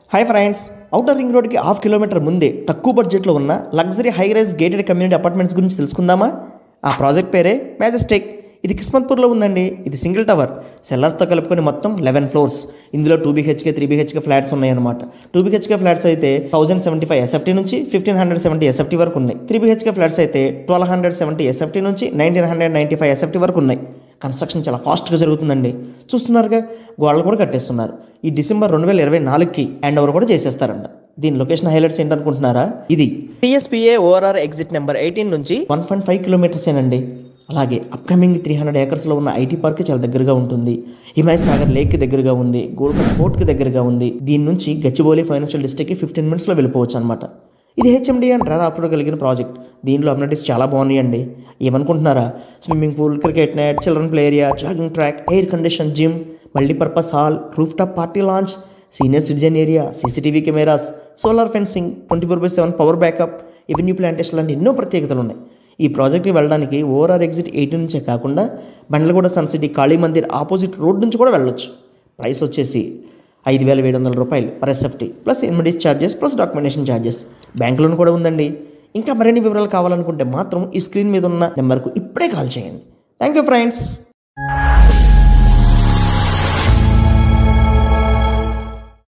hi friends outer ring రోడ్కి half kilometre ముందే తక్కువ బడ్జెట్లో ఉన్న luxury high rise gated community apartments గురించి తెలుసుకుందామా ఆ ప్రాజెక్ట్ పేరే మ్యాజెస్టిక్ ఇది కిస్మత్పూర్లో ఉందండి ఇది సింగిల్ టవర్ సెల్లర్స్తో కలుపుకొని మొత్తం లెవెన్ ఫ్లోర్స్ ఇందులో two BHK three BHK flats ఉన్నాయన్నమాట టూ బీహెచ్కే ఫ్లాట్స్ అయితే థౌసండ్ సెవెంటీ ఫైవ్ ఎస్ఎఫ్టీ నుంచి ఫిఫ్టీన్ హండ్రెడ్ సెవెంటీ ఎస్ఎఫ్టీ వరకు ఉన్నాయి త్రీ బీహెచ్కే ఫ్లాట్స్ అయితే ట్వెల్వ్ హండ్రెడ్ సెవెంటీ ఎస్ఎఫ్టీ నుంచి nineteen hundred ninety five SFT వరకు ఉన్నాయి కన్స్ట్రక్షన్ చాలా ఫాస్ట్గా జరుగుతుందండి చూస్తున్నారుగా గోడలు కూడా కట్టేస్తున్నారు ఈ డిసెంబర్ రెండు వేల ఇరవై నాలుగుకి హ్యాండ్ ఓవర్ కూడా చేసేస్తారంట దీని లొకేషన్ హైలైట్స్ ఏంటనుకుంటున్నారా ఇది TSPA ORR exit number eighteen నుంచి వన్ పాయింట్ ఫైవ్ కిలోమీటర్స్ ఏనండి అలాగే అప్కమింగ్ త్రీ హండ్రెడ్ ఏకర్స్లో ఉన్న ఐటీ పార్క్ చాలా దగ్గరగా ఉంటుంది హిమాయత్ సాగర్ లేక్కి దగ్గరగా ఉంది గోల్కొండ పోర్ట్కి దగ్గరగా ఉంది దీని నుంచి గచ్చిబౌలి ఫైనాన్షియల్ డిస్ట్రిక్ట్కి ఫిఫ్టీన్ మినిట్స్లో వెళ్ళిపోవచ్చు అనమాట ఇది హెచ్ఎండి అండ్ రారా అప్పుడు కలిగిన ప్రాజెక్ట్ దీనిలో అమ్యూనిటీస్ చాలా బాగున్నాయండి ఏమనుకుంటున్నారా swimming pool cricket net children play area jogging track air condition gym multipurpose hall rooftop party lounge senior citizen area CCTV cameras solar fencing twenty four by seven power backup avenue plantation లాంటి ఎన్నో ప్రత్యేకతలు ఉన్నాయి ఈ ప్రాజెక్ట్కి వెళ్ళడానికి ORR exit eight నుంచే కాకుండా Bandlaguda Sun City Kali Mandir opposite road నుంచి కూడా వెళ్ళొచ్చు ప్రైస్ వచ్చేసి ఐదు వేల ఏడు వందల రూపాయలు పర్ ఎస్ఎఫ్టీ ప్లస్ ఇన్వెడిస్ charges plus documentation charges bank loan కూడా ఉందండి ఇంకా మరిన్ని వివరాలు కావాలనుకుంటే మాత్రం ఈ స్క్రీన్ మీద ఉన్న నెంబర్కు ఇప్పుడే కాల్ చేయండి థ్యాంక్ యూ ఫ్రెండ్స్